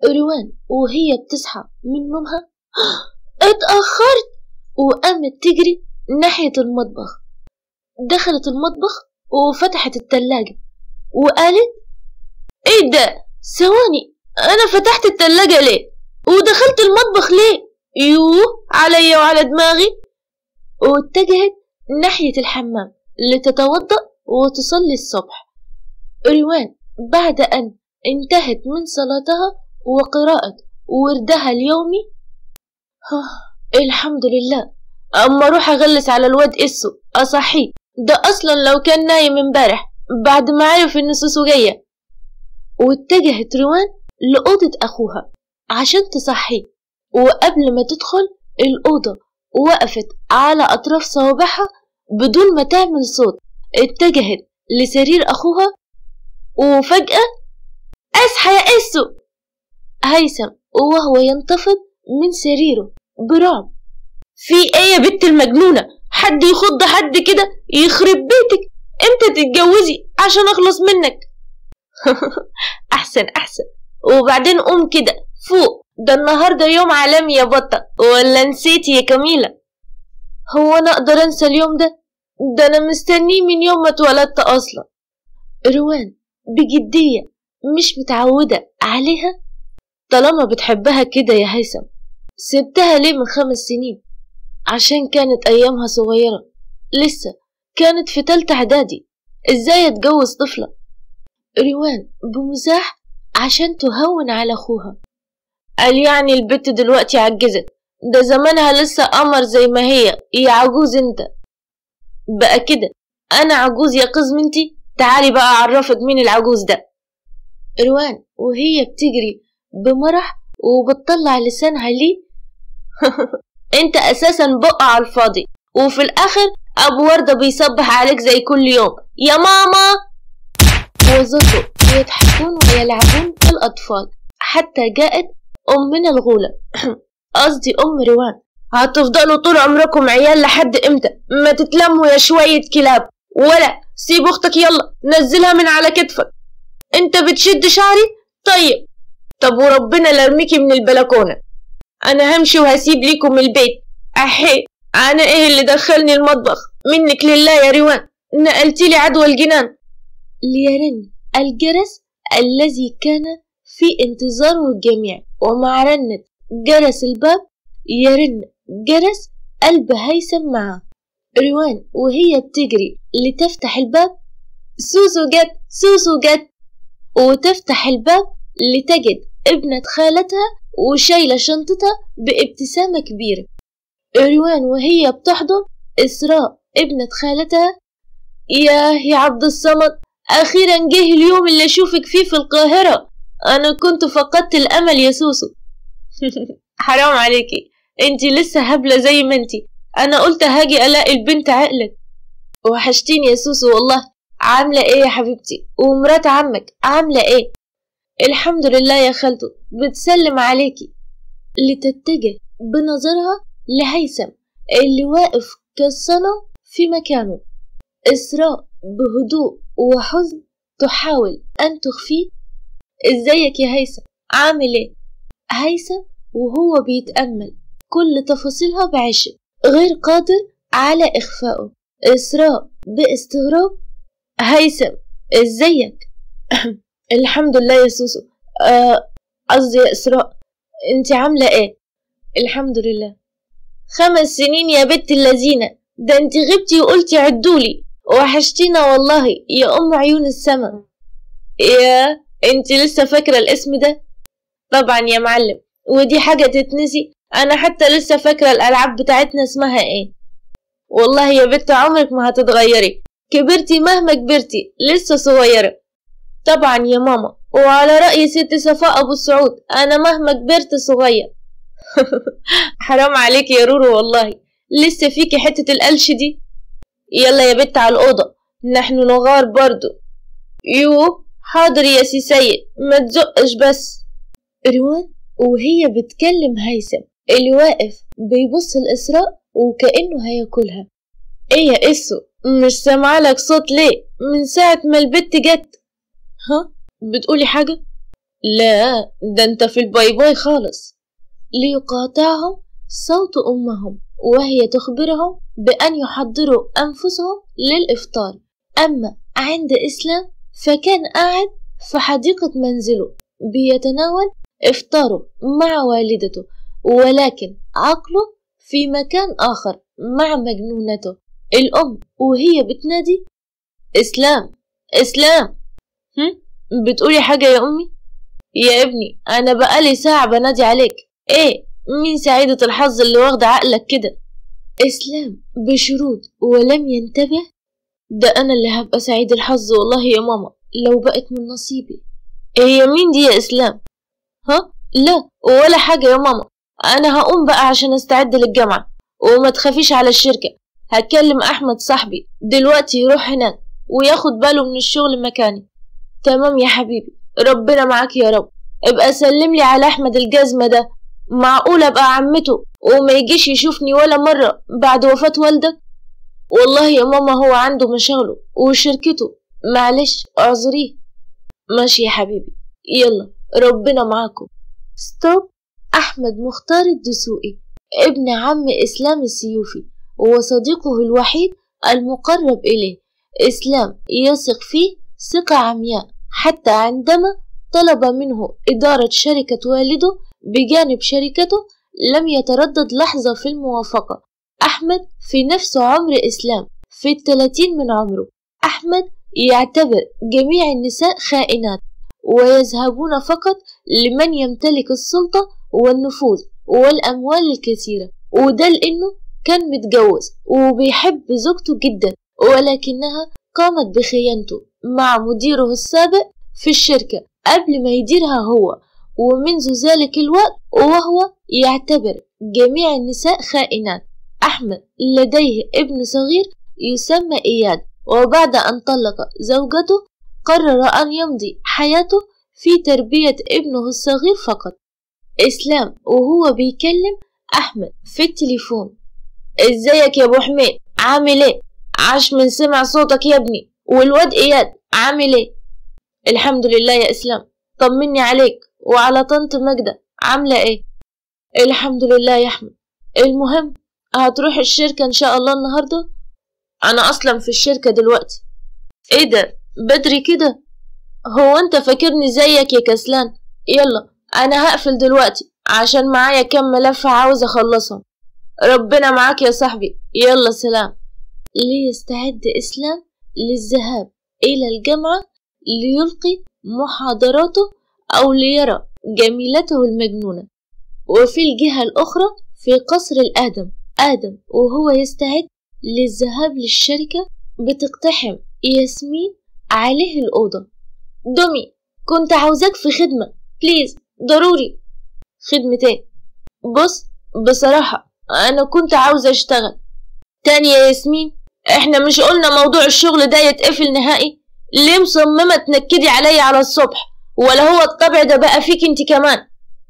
روان وهي بتصحى من نومها اتأخرت وقامت تجري ناحية المطبخ دخلت المطبخ وفتحت التلاجة وقالت ايه ده ثواني انا فتحت التلاجة ليه ودخلت المطبخ ليه يوه عليا وعلى دماغي واتجهت ناحية الحمام لتتوضأ وتصلي الصبح روان بعد أن انتهت من صلاتها وقراءة وردها اليومي الحمد لله أما أروح أغلس على الواد إسو أصحيه ده أصلا لو كان نايم امبارح بعد ما عرف إن سوسو جاية واتجهت روان لأوضة أخوها عشان تصحيه وقبل ما تدخل الأوضة وقفت على أطراف صوابعها بدون ما تعمل صوت اتجهت لسرير أخوها وفجأة أصحى يا إسو هيثم وهو ينتفض من سريره برعب في ايه يا بنت المجنونة حد يخض حد كده يخرب بيتك امتى تتجوزي عشان اخلص منك احسن احسن وبعدين قوم كده فوق ده النهاردة يوم عالمي يا بطة ولا نسيتي يا كميلة هو انا اقدر انسى اليوم ده ده انا مستنيه من يوم ما اتولدت اصلا روان بجدية مش متعودة عليها طالما بتحبها كده يا هيثم سبتها ليه من خمس سنين عشان كانت أيامها صغيرة لسه كانت في تالتة إعدادي إزاي أتجوز طفلة روان بمزاح عشان تهون على أخوها قال يعني البت دلوقتي عجزت ده زمانها لسه قمر زي ما هي يا عجوز انت بقى كده انا عجوز يا قزمنتي تعالي بقى اعرفك مين العجوز ده روان وهي بتجري بمرح وبتطلع لسانها ليه انت اساسا بقى على الفاضي وفي الاخر ابو وردة بيصبح عليك زي كل يوم يا ماما وظلوا يضحكون ويلعبون كالأطفال حتى جاءت أمنا الغولة قصدي أم روان هتفضلوا طول عمركم عيال لحد امتى ما تتلموا يا شوية كلاب ولا سيب اختك يلا نزلها من على كتفك انت بتشد شعري طيب طب وربنا لارميكي من البلكونة انا همشي وهسيب ليكم البيت احي انا ايه اللي دخلني المطبخ منك لله يا روان نقلتيلي عدوى الجنان ليرن الجرس الذي كان في انتظاره الجميع ومع رنة جرس الباب يرن جرس قلب هيثم معه روان وهي بتجري لتفتح الباب سوسو جت سوسو جت وتفتح الباب لتجد ابنة خالتها وشايلة شنطتها بابتسامة كبيرة روان وهي بتحضن إسراء ابنة خالتها ياه يا عبد الصمد أخيرا جه اليوم اللي أشوفك فيه في القاهرة أنا كنت فقدت الأمل يا سوسو حرام عليكي انتي لسه هبلة زي ما انتي أنا قلت هاجي ألاقي البنت عقلت وحشتيني يا سوسو والله عاملة ايه يا حبيبتي ومرات عمك عاملة ايه الحمد لله يا خالته بتسلم عليكي لتتجه بنظرها لهيثم اللي واقف كالصنم في مكانه إسراء بهدوء وحزن تحاول أن تخفيه إزيك يا هيثم عامل إيه؟ هيثم وهو بيتأمل كل تفاصيلها بعشق غير قادر على إخفائه إسراء باستغراب هيثم إزيك؟ الحمد لله يا سوسو قصدي آه يا إسراء أنت عاملة إيه؟ الحمد لله خمس سنين يا بنت اللذينة ده انت غبتي وقلتي عدولي وحشتينا والله يا أم عيون السما يا انت لسه فاكرة الاسم ده طبعا يا معلم ودي حاجة تتنسي أنا حتى لسه فاكرة الألعاب بتاعتنا اسمها ايه والله يا بنت عمرك ما هتتغيري كبرتي مهما كبرتي لسه صغيرة طبعا يا ماما وعلى رأي ست صفاء أبو السعود أنا مهما كبرت صغير حرام عليك يا رورو والله لسه فيكي حتة القلش دي يلا يا بت على الأوضة نحن نغار برضو يو حاضر يا سي سيد ما تزقش بس روان وهي بتكلم هيثم اللي واقف بيبص الإسراء وكأنه هياكلها ايه يا اسو مش سامعة لك صوت ليه من ساعة ما البت جت ها بتقولي حاجة لا ده انت في الباي باي خالص ليقاطعهم صوت أمهم وهي تخبرهم بأن يحضروا أنفسهم للإفطار أما عند إسلام فكان قاعد في حديقة منزله بيتناول إفطاره مع والدته ولكن عقله في مكان آخر مع مجنونته الأم وهي بتنادي إسلام إسلام هم؟ بتقولي حاجة يا أمي؟ يا ابني أنا بقالي ساعة بنادي عليك إيه مين سعيدة الحظ اللي واخدة عقلك كده؟ إسلام بشرود ولم ينتبه ده أنا اللي هبقى سعيد الحظ والله يا ماما لو بقت من نصيبي هي مين دي يا إسلام؟ ها؟ لا ولا حاجة يا ماما أنا هقوم بقى عشان أستعد للجامعة وما تخافيش على الشركة هكلم أحمد صاحبي دلوقتي يروح هناك وياخد باله من الشغل مكاني تمام يا حبيبي ربنا معاك يا رب ابقى سلم لي على أحمد الجزمة ده معقول أبقى عمته وما يجيش يشوفني ولا مرة بعد وفاة والدك والله يا ماما هو عنده مشاغله وشركته معلش اعذريه ماشي يا حبيبي يلا ربنا معاكم ستوب أحمد مختار الدسوقي ابن عم إسلام السيوفي وصديقه الوحيد المقرب إليه إسلام يثق فيه ثقة عمياء حتى عندما طلب منه إدارة شركة والده بجانب شركته لم يتردد لحظة في الموافقة أحمد في نفس عمر إسلام في الثلاثين من عمره أحمد يعتبر جميع النساء خائنات ويذهبون فقط لمن يمتلك السلطة والنفوذ والأموال الكثيرة وده لأنه كان متجوز وبيحب زوجته جدا ولكنها قامت بخيانته مع مديره السابق في الشركة قبل ما يديرها هو ومنذ ذلك الوقت وهو يعتبر جميع النساء خائنات أحمد لديه ابن صغير يسمى إياد وبعد أن طلق زوجته قرر أن يمضي حياته في تربية ابنه الصغير فقط إسلام وهو بيكلم أحمد في التليفون ازيك يا ابو حميد عامل ايه عاش من سمع صوتك يا ابني والواد اياد عامل ايه الحمد لله يا اسلام طمني عليك وعلى طنط ماجدة عاملة ايه الحمد لله يا احمد المهم هتروح الشركة ان شاء الله النهاردة انا اصلا في الشركة دلوقتي ايه ده بدري كده هو انت فاكرني زيك يا كسلان يلا انا هقفل دلوقتي عشان معايا كام ملف عاوز اخلصهم ربنا معاك يا صاحبي يلا سلام ليستعد إسلام للذهاب إلى الجامعة ليلقي محاضراته أو ليرى جميلته المجنونة وفي الجهة الأخرى في قصر الآدم آدم وهو يستعد للذهاب للشركة بتقتحم ياسمين عليه الأوضة دومي كنت عاوزاك في خدمة بليز ضروري خدمة ايه بص بصراحة أنا كنت عاوزة أشتغل تاني يا ياسمين احنا مش قلنا موضوع الشغل ده يتقفل نهائي ليه مصممة تنكدي عليا على الصبح ولا هو الطبع ده بقى فيك انت كمان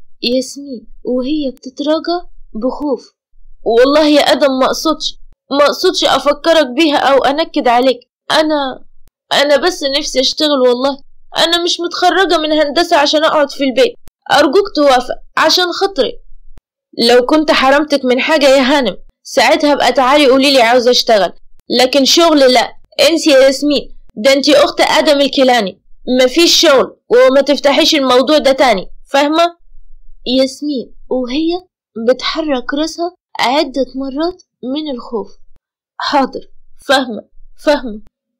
ياسمين وهي بتتراجع بخوف والله يا ادم ما اقصدش ما اقصدش افكرك بيها او انكد عليك انا انا بس نفسي اشتغل والله انا مش متخرجة من هندسة عشان اقعد في البيت ارجوك توافق عشان خاطري لو كنت حرمتك من حاجة يا هانم ساعتها بقى تعالي قوليلي عاوزة اشتغل لكن شغل لا انسي يا ياسمين ده انتي اخت ادم الكيلاني مفيش شغل وما تفتحيش الموضوع ده تاني فاهمة ياسمين وهي بتحرك راسها عدة مرات من الخوف حاضر فاهمة فاهمة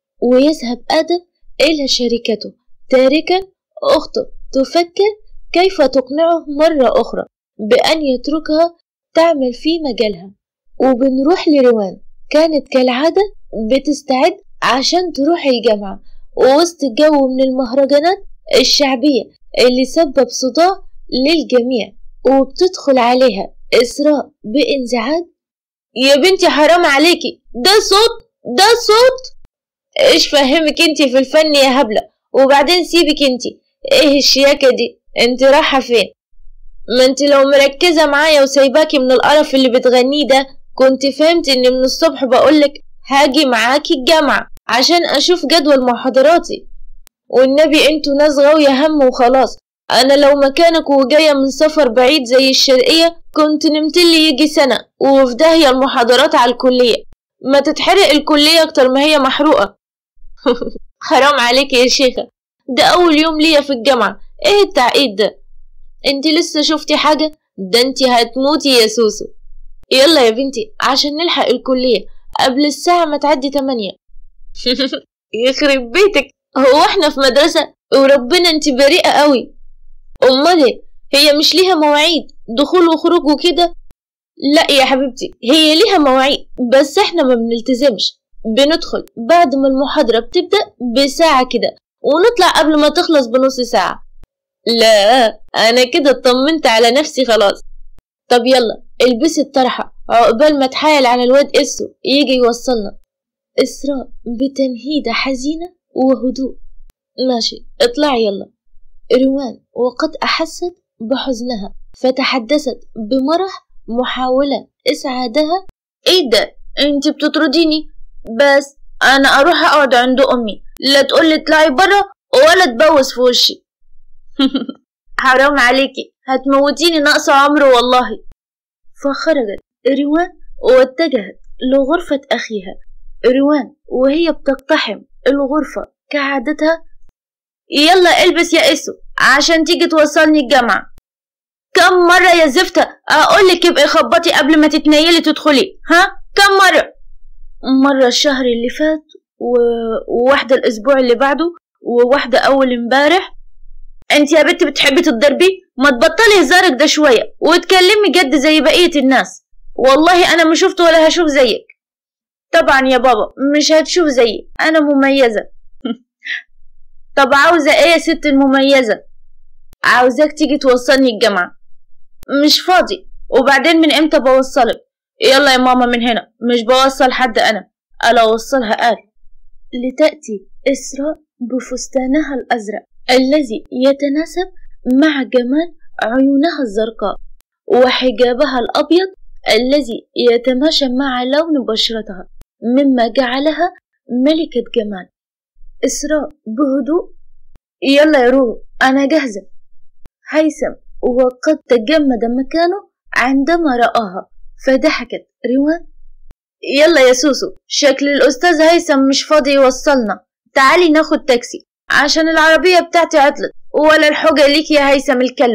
ويذهب آدم إلى شركته تاركا أخته تفكر كيف تقنعه مرة أخرى بأن يتركها تعمل في مجالها وبنروح لروان كانت كالعادة بتستعد عشان تروح الجامعة ووسط الجو من المهرجانات الشعبية اللي سبب صداع للجميع وبتدخل عليها إسراء بانزعاج يا بنتي حرام عليكي ده صوت ده صوت ايش فهمك انتي في الفن يا هبلة وبعدين سيبك انتي ايه الشياكة دي انت رايحة فين ما انت لو مركزة معايا وسايباكي من القرف اللي بتغنيه ده كنت فهمت اني من الصبح بقولك هاجي معاكي الجامعة عشان اشوف جدول محاضراتي والنبي انتوا ناس غاوية هم وخلاص أنا لو مكانك وجاية من سفر بعيد زي الشرقية كنت نمت لي يجي سنة وفي داهية المحاضرات على الكلية ما تتحرق الكلية أكتر ما هي محروقة حرام عليك يا شيخة ده أول يوم ليا في الجامعة إيه التعقيد ده انت لسه شفتي حاجة ده انت هتموتي يا سوسو يلا يا بنتي عشان نلحق الكلية قبل الساعة ما تعدي تمانية يخرب بيتك هو احنا في مدرسة وربنا انت بريئة قوي امال هي مش ليها مواعيد دخول وخروج وكده لا يا حبيبتي هي ليها مواعيد بس احنا ما بنلتزمش بندخل بعد ما المحاضرة بتبدأ بساعة كده ونطلع قبل ما تخلص بنص ساعة لا أنا كده اطمنت على نفسي خلاص طب يلا البسي الطرحة عقبال ما تحايل على الواد إسو يجي يوصلنا إسراء بتنهيدة حزينة وهدوء ماشي اطلعي يلا روان وقد أحست بحزنها فتحدثت بمرح محاولة إسعادها إيه ده أنت بتطرديني بس أنا أروح أقعد عند أمي لا تقولي اطلعي برا ولا تبوس في وشي حرام عليكي هتموتيني ناقص عمر والله فخرجت روان واتجهت لغرفة أخيها روان وهي بتقتحم الغرفة كعادتها يلا البس يا إسو عشان تيجي توصلني الجامعة كم مرة يا زفتة أقولك ابقي خبطي قبل ما تتنيلي تدخلي ها كم مرة مرة الشهر اللي فات و... وواحدة الأسبوع اللي بعده وواحدة أول امبارح انت يا بنت بتحبي تتضربي ما تبطلي هزارك ده شوية وتكلمي جد زي بقية الناس والله أنا ما شفت ولا هشوف زيك طبعا يا بابا مش هتشوف زيي أنا مميزة طب عاوزة ايه يا ست المميزة عاوزاك تيجي توصلني الجامعة مش فاضي وبعدين من امتى بوصلك يلا يا ماما من هنا مش بوصل حد انا الا اوصلها قال لتأتي إسراء بفستانها الأزرق الذي يتناسب مع جمال عيونها الزرقاء وحجابها الأبيض الذي يتماشى مع لون بشرتها مما جعلها ملكة جمال إسراء بهدوء يلا يا روحو أنا جاهزة هيثم وقد تجمد مكانه عندما رآها فضحكت روان يلا يا سوسو شكل الأستاذ هيثم مش فاضي يوصلنا تعالي ناخد تاكسي عشان العربية بتاعتي عطلت ولا الحجة ليك يا هيثم الكلب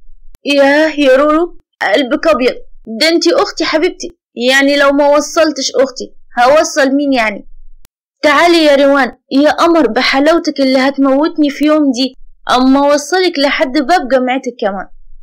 ياه يا رورو قلبك أبيض ده انتي أختي حبيبتي يعني لو ما وصلتش أختي هوصل مين يعني تعالي يا روان يا قمر بحلاوتك اللي هتموتني في يوم دي أما وصلك لحد باب جامعتك كمان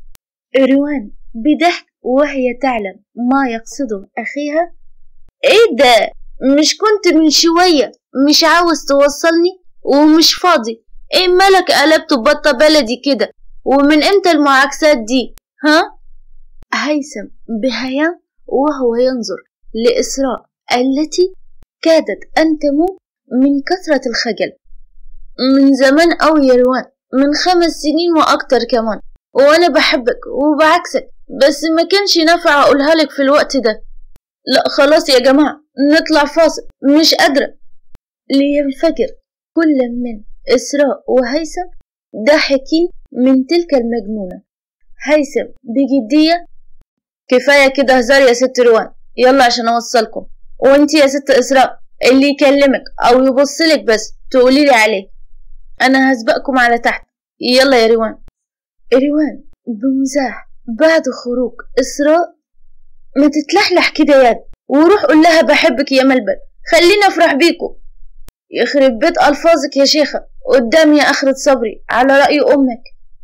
روان بضحك وهي تعلم ما يقصده أخيها إيه ده مش كنت من شوية مش عاوز توصلني ومش فاضي إيه مالك قلبت بطة بلدي كده ومن إمتى المعاكسات دي ها هيثم بهيام وهو ينظر لإسراء التي كادت أن تموت من كثرة الخجل من زمان أوي يا روان من خمس سنين وأكتر كمان وأنا بحبك وبعكسك بس ما كانش نافع أقولها لك في الوقت ده لا خلاص يا جماعة نطلع فاصل مش قادرة لينفجر كل من إسراء وهيثم ضاحكين من تلك المجنونة هيثم بجدية كفاية كده هزار يا ست روان يلا عشان أوصلكم وانتي يا ست إسراء اللي يكلمك أو يبصلك بس تقوليلي عليه أنا هسبقكم على تحت يلا يا روان روان بمزاح بعد خروج إسراء ما تتلحلح كده ياد وروح قول لها بحبك يا ملبن خليني أفرح بيكم يخرب بيت ألفاظك يا شيخة قدامي يا آخرة صبري على رأي أمك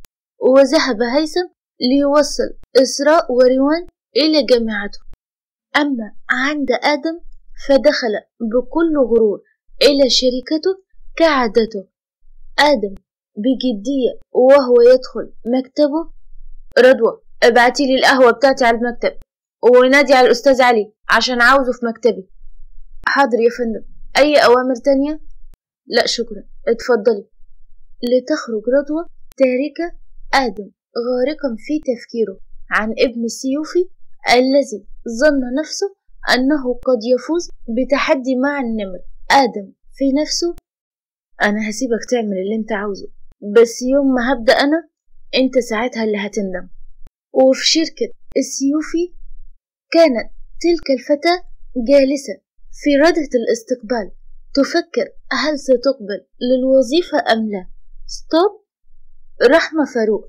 وذهب هيثم ليوصل إسراء وروان إلى جامعته أما عند آدم فدخل بكل غرور إلى شركته كعادته آدم بجدية وهو يدخل مكتبه رضوى ابعتي لي القهوة بتاعتي على المكتب ونادي على الأستاذ علي عشان عاوزه في مكتبي حاضر يا فندم أي أوامر تانية؟ لا شكرا اتفضلي لتخرج رضوى تاركة آدم غارقا في تفكيره عن ابن السيوفي الذي ظن نفسه أنه قد يفوز بتحدي مع النمر آدم في نفسه أنا هسيبك تعمل اللي أنت عاوزه بس يوم ما هبدأ أنا انت ساعتها اللي هتندم وفي شركة السيوفي كانت تلك الفتاة جالسة في ردة الاستقبال تفكر هل ستقبل للوظيفة أم لا ستوب رحمة فاروق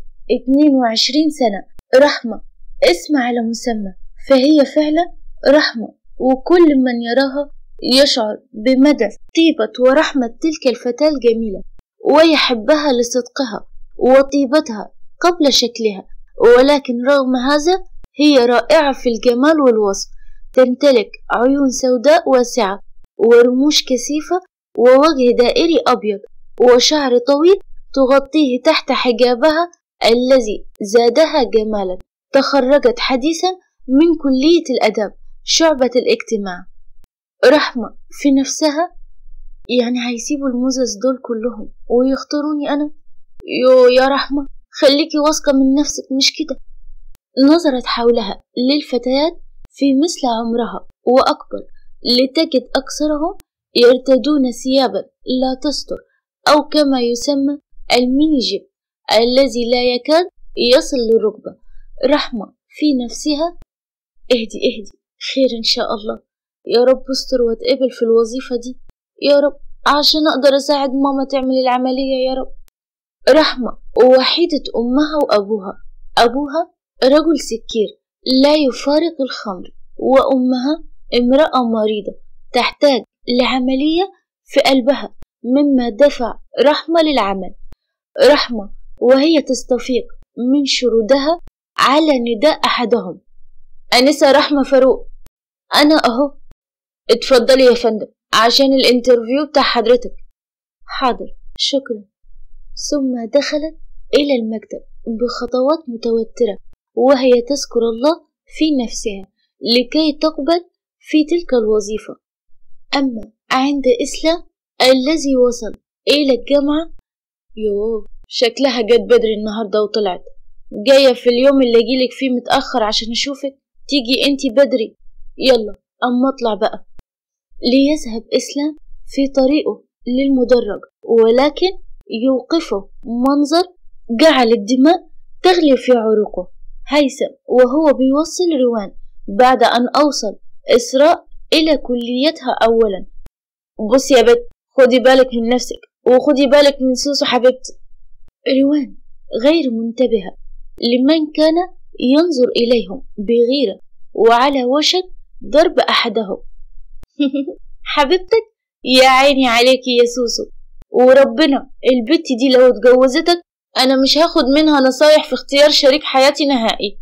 22 سنة رحمة اسم على مسمى فهي فعلا رحمة وكل من يراها يشعر بمدى طيبة ورحمة تلك الفتاة الجميلة ويحبها لصدقها وطيبتها قبل شكلها ولكن رغم هذا هي رائعة في الجمال والوصف تمتلك عيون سوداء واسعة ورموش كثيفة ووجه دائري أبيض وشعر طويل تغطيه تحت حجابها الذي زادها جمالا تخرجت حديثا من كلية الأدب شعبة الاجتماع رحمة في نفسها يعني هيسيبوا المزز دول كلهم ويختاروني أنا يو يا رحمة خليكي واثقة من نفسك مش كده نظرت حولها للفتيات في مثل عمرها وأكبر لتجد أكثرهم يرتدون ثيابا لا تستر أو كما يسمى الميني جيب الذي لا يكاد يصل للركبة رحمة في نفسها اهدي اهدي خير إن شاء الله يا رب استر واتقبل في الوظيفة دي يا رب عشان أقدر أساعد ماما تعمل العملية يا رب رحمة وحيدة أمها وأبوها أبوها رجل سكير لا يفارق الخمر وأمها امرأة مريضة تحتاج لعملية في قلبها مما دفع رحمة للعمل رحمة وهي تستفيق من شرودها على نداء أحدهم أنسة رحمة فاروق أنا أهو اتفضلي يا فندم عشان الانترفيو بتاع حضرتك حاضر شكرا ثم دخلت إلى المكتب بخطوات متوترة وهي تذكر الله في نفسها لكي تقبل في تلك الوظيفة أما عند إسلام الذي وصل إلى الجامعة يوه شكلها جت بدري النهاردة وطلعت جاية في اليوم اللي أجيلك فيه متأخر عشان أشوفك تيجي انتي بدري يلا أما اطلع بقى ليذهب إسلام في طريقه للمدرج ولكن يوقفه منظر جعل الدماء تغلي في عروقه هيثم وهو بيوصل روان بعد أن أوصل إسراء إلى كليتها أولا بصي يا بت خدي بالك من نفسك وخدي بالك من سوسو حبيبتي روان غير منتبهة لمن كان ينظر إليهم بغيرة وعلى وشك ضرب أحدهم حبيبتك يا عيني عليكي يا سوسو وربنا البت دي لو اتجوزتك أنا مش هاخد منها نصايح في اختيار شريك حياتي نهائي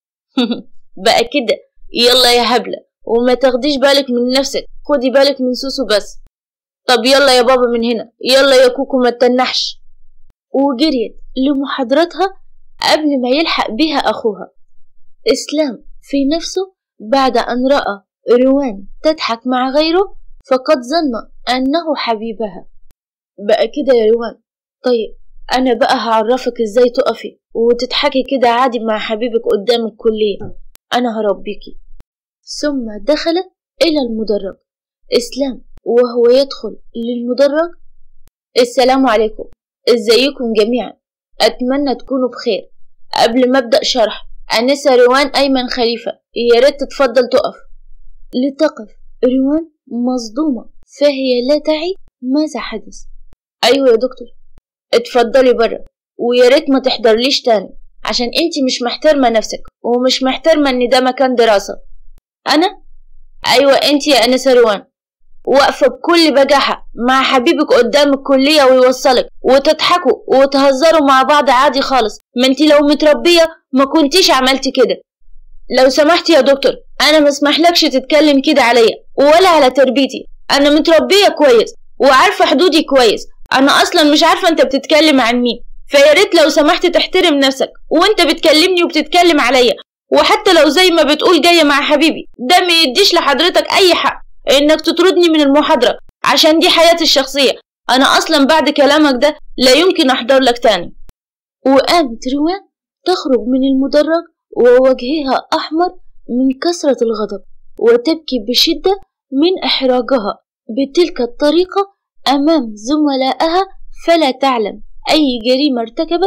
بقى كده يلا يا هبلة وما تاخديش بالك من نفسك خدي بالك من سوسو بس طب يلا يا بابا من هنا يلا يا كوكو ما تنحش وجريت لمحاضرتها قبل ما يلحق بها أخوها إسلام في نفسه بعد أن رأى روان تضحك مع غيره فقد ظن أنه حبيبها بقى كده يا روان طيب أنا بقى هعرفك إزاي تقفي وتضحكي كده عادي مع حبيبك قدام الكلية أنا هربيكي ثم دخلت إلى المدرج إسلام وهو يدخل للمدرج السلام عليكم ازيكم جميعا أتمنى تكونوا بخير قبل ما أبدأ شرح أنسة روان أيمن خليفة يا ريت تتفضل تقف لتقف روان مصدومة فهي لا تعي ماذا حدث أيوة يا دكتور اتفضلي برا ويا ريت ما تحضرليش تاني عشان انتي مش محترمة نفسك ومش محترمة ان ده مكان دراسة انا ايوه انتي يا انسة روان واقفة بكل بجاحة مع حبيبك قدام الكلية ويوصلك وتضحكوا وتهزروا مع بعض عادي خالص ما انتي لو متربية ما كنتيش عملتي كده لو سمحت يا دكتور انا ما اسمحلكش تتكلم كده عليا ولا على تربيتي انا متربية كويس وعارفة حدودي كويس انا اصلا مش عارفة انت بتتكلم عن مين فيا ريت لو سمحت تحترم نفسك وانت بتكلمني وبتتكلم عليا وحتى لو زي ما بتقول جاية مع حبيبي ده ما يديش لحضرتك اي حق انك تطردني من المحاضرة عشان دي حياتي الشخصية انا اصلا بعد كلامك ده لا يمكن احضر لك تاني وقامت روان تخرج من المدرج ووجهها احمر من كثرة الغضب وتبكي بشدة من احراجها بتلك الطريقة امام زملائها فلا تعلم اي جريمة ارتكبت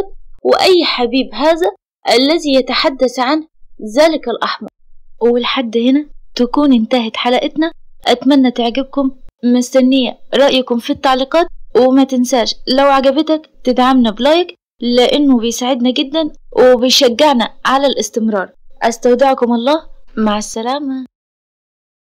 وأي حبيب هذا الذي يتحدث عنه ذلك الأحمر ولحد هنا تكون انتهت حلقتنا أتمنى تعجبكم مستنية رأيكم في التعليقات وما تنساش لو عجبتك تدعمنا بلايك لأنه بيساعدنا جدا وبيشجعنا على الاستمرار أستودعكم الله مع السلامة